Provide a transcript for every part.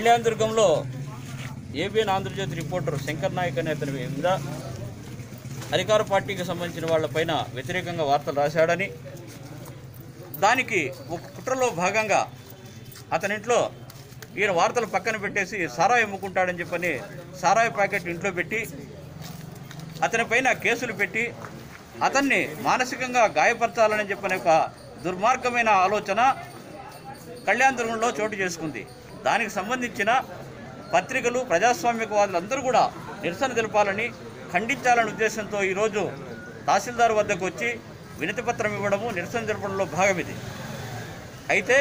కళ్యాణ్ దుర్గంలో ABN Andhrajyothi reporter Shankar Nayak అనే అతని మీద అధికార పార్టీకి సంబంధించిన వాళ్ళపైన వ్యతిరేకంగా వార్తలు రాశాడని దానికి ఒక కుట్రలో భాగంగా అతని ఇంట్లో ఈయన వార్తలు పక్కన పెట్టేసి సారాయి అమ్ముకుంటాడని చెప్పని సారాయి ప్యాకెట్ ఇంట్లో పెట్టి అతని పైన కేసులు పెట్టి అతన్ని మానసికంగా గాయపరచాలని చెప్పని ఒక దుర్మార్గమైన ఆలోచన కళ్యాణ దుర్గంలో చోటు చేసుకుంది దానికి సంబంధించిన పత్రికలు ప్రజాస్వామికవాదులు అందరూ కూడా నిరసన తెలపాలని ఖండించాలనే ఉద్దేశంతో ఈరోజు తహసీల్దార్ వద్దకు వచ్చి వినతి పత్రం ఇవ్వడము నిరసన తెలపడంలో భాగం ఇది అయితే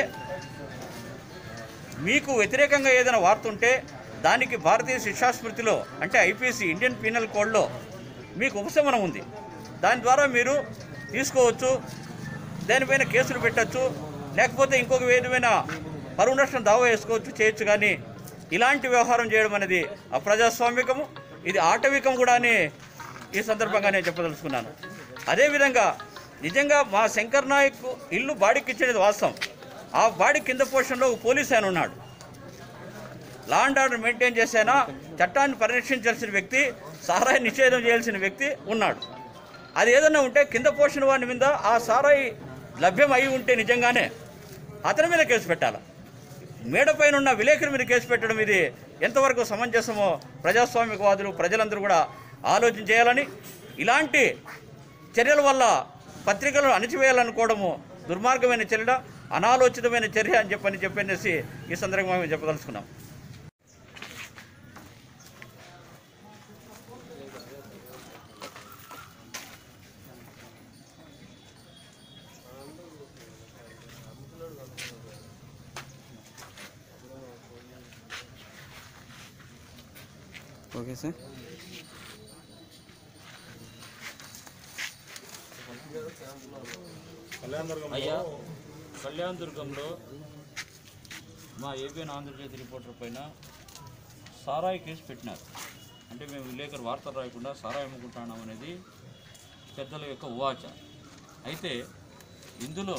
మీకు వ్యతిరేకంగా ఏదైనా వార్త ఉంటే దానికి భారతీయ శిక్షాస్మృతిలో అంటే ఐపీసీ ఇండియన్ పీనల్ కోడ్లో మీకు ఉపశమనం ఉంది దాని ద్వారా మీరు తీసుకోవచ్చు దానిపైన కేసులు పెట్టచ్చు లేకపోతే ఇంకొక విధమైన పరువు నష్టం దావా వేసుకోవచ్చు చేయొచ్చు కానీ ఇలాంటి వ్యవహారం చేయడం అనేది అప్రజాస్వామికము ఇది ఆటవికం కూడా అని ఈ సందర్భంగా నేను చెప్పదలుచుకున్నాను అదేవిధంగా నిజంగా మా శంకర్ నాయక్ ఇల్లు బాడీకి ఇచ్చేది వాస్తవం ఆ బాడీ కింద పోర్షన్లో ఒక పోలీస్ ఆయన ఉన్నాడు లా అండ్ ఆర్డర్ మెయింటైన్ చేసేనా చట్టాన్ని పరిరక్షించాల్సిన వ్యక్తి సారాయి నిషేధం చేయాల్సిన వ్యక్తి ఉన్నాడు అది ఏదన్నా ఉంటే కింద పోషణ వాడి మీద ఆ సారాయి లభ్యం అయి ఉంటే నిజంగానే అతని మీద కేసు పెట్టాలి మేడపైన ఉన్న విలేకరి మీద కేసు పెట్టడం ఇది ఎంతవరకు సమంజసమో ప్రజాస్వామికవాదులు ప్రజలందరూ కూడా ఆలోచన చేయాలని ఇలాంటి చర్యల వల్ల పత్రికలను అణిచివేయాలనుకోవడము దుర్మార్గమైన చర్య అనాలోచితమైన చర్య అని చెప్పని చెప్పనేసి ఈ సందర్భంగా మేము చెప్పదలుచుకున్నాం ఓకే సార్ అయ్యా కళ్యాణ్ దుర్గంలో మా ఏబిఎన్ ఆంధ్రజ్యోతి రిపోర్టర్ పైన సారాయి కేసు పెట్టినారు అంటే మేము విలేకరు వార్తలు రాయకుండా సారాయి అమ్ముకుంటున్నాం అనేది పెద్దల యొక్క ఉవాచ అయితే ఇందులో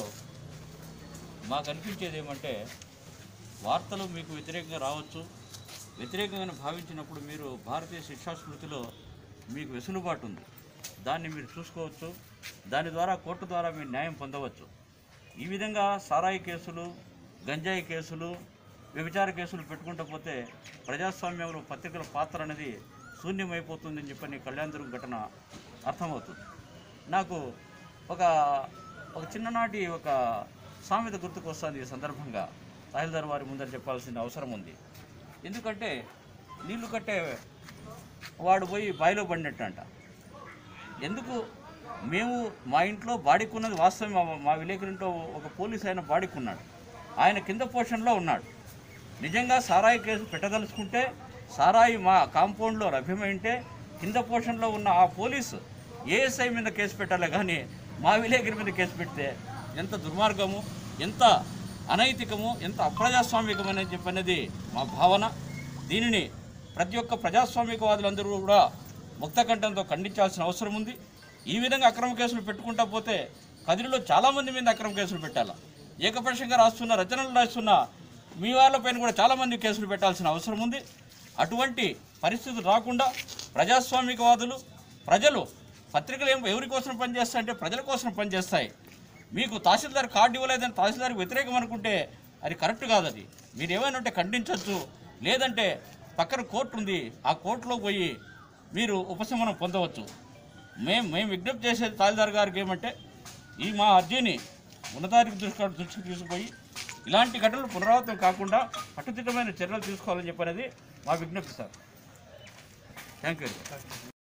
మాకు అనిపించేది ఏమంటే వార్తలు మీకు వ్యతిరేకంగా రావచ్చు వ్యతిరేకంగా భావించినప్పుడు మీరు భారతీయ శిక్షా స్మృతిలో మీకు వెసులుబాటు ఉంది దాన్ని మీరు చూసుకోవచ్చు దాని ద్వారా కోర్టు ద్వారా మీరు న్యాయం పొందవచ్చు ఈ విధంగా సారాయి కేసులు గంజాయి కేసులు వ్యభిచార కేసులు పెట్టుకుంటూ పోతే ప్రజాస్వామ్యంలో పత్రికల పాత్ర అనేది శూన్యమైపోతుందని చెప్పని కళ్యాణదుర్గం ఘటన అర్థమవుతుంది నాకు ఒక ఒక చిన్ననాటి ఒక సామెత గుర్తుకు వస్తుంది ఈ సందర్భంగా తహసీల్దార్ వారి ముందర చెప్పాల్సిన అవసరం ఉంది ఎందుకంటే నీళ్లు కట్టే వాడు పోయి బావిలో పడినట్టు అంట ఎందుకు మేము మా ఇంట్లో బాడికున్నది వాస్తవం మా- మా విలేకరింట్లో ఒక పోలీస్ ఆయన బాడికున్నాడు ఆయన కింద పోర్షన్లో ఉన్నాడు నిజంగా సారాయి కేసు పెట్టదలుచుకుంటే సారాయి మా కాంపౌండ్లో లభ్యమైంటే కింద పోర్షన్లో ఉన్న ఆ పోలీసు ఏఎస్ఐ మీద కేసు పెట్టాలి కానీ మా విలేకరి మీద కేసు పెడితే ఎంత దుర్మార్గము ఎంత అనైతికము ఎంత అప్రజాస్వామికమని చెప్పనేది మా భావన దీనిని ప్రతి ఒక్క ప్రజాస్వామికవాదులందరూ కూడా ముక్తకంఠంతో ఖండించాల్సిన అవసరం ఉంది ఈ విధంగా అక్రమ కేసులు పెట్టుకుంటా పోతే కదిరిలో చాలామంది మీద అక్రమ కేసులు పెట్టాలా ఏకపక్షంగా రాస్తున్న రచనలు రాస్తున్న మీ వాళ్ళపైన కూడా చాలామంది కేసులు పెట్టాల్సిన అవసరం ఉంది అటువంటి పరిస్థితులు రాకుండా ప్రజాస్వామికవాదులు ప్రజలు పత్రికలు ఏం ఎవరి కోసం పనిచేస్తాయంటే ప్రజల కోసం పనిచేస్తాయి మీకు తహసీల్దార్ కార్డు ఇవ్వలేదని తహసీల్దార్కి వ్యతిరేకం అనుకుంటే అది కరెక్ట్ కాదు అది మీరు ఏమైనా ఉంటే ఖండించవచ్చు లేదంటే పక్కన కోర్టు ఉంది ఆ కోర్టులో పోయి మీరు ఉపశమనం పొందవచ్చు మేము మేము విజ్ఞప్తి చేసేది తహసీల్దార్ గారికి ఏమంటే ఈ మా అర్జీని ఉన్నతాధిక దృష్టి దృష్టికి తీసుకుపోయి ఇలాంటి ఘటనలు పునరావృతం కాకుండా కట్టుదిట్టమైన చర్యలు తీసుకోవాలని చెప్పనేది మా విజ్ఞప్తి సార్ థ్యాంక్ యూ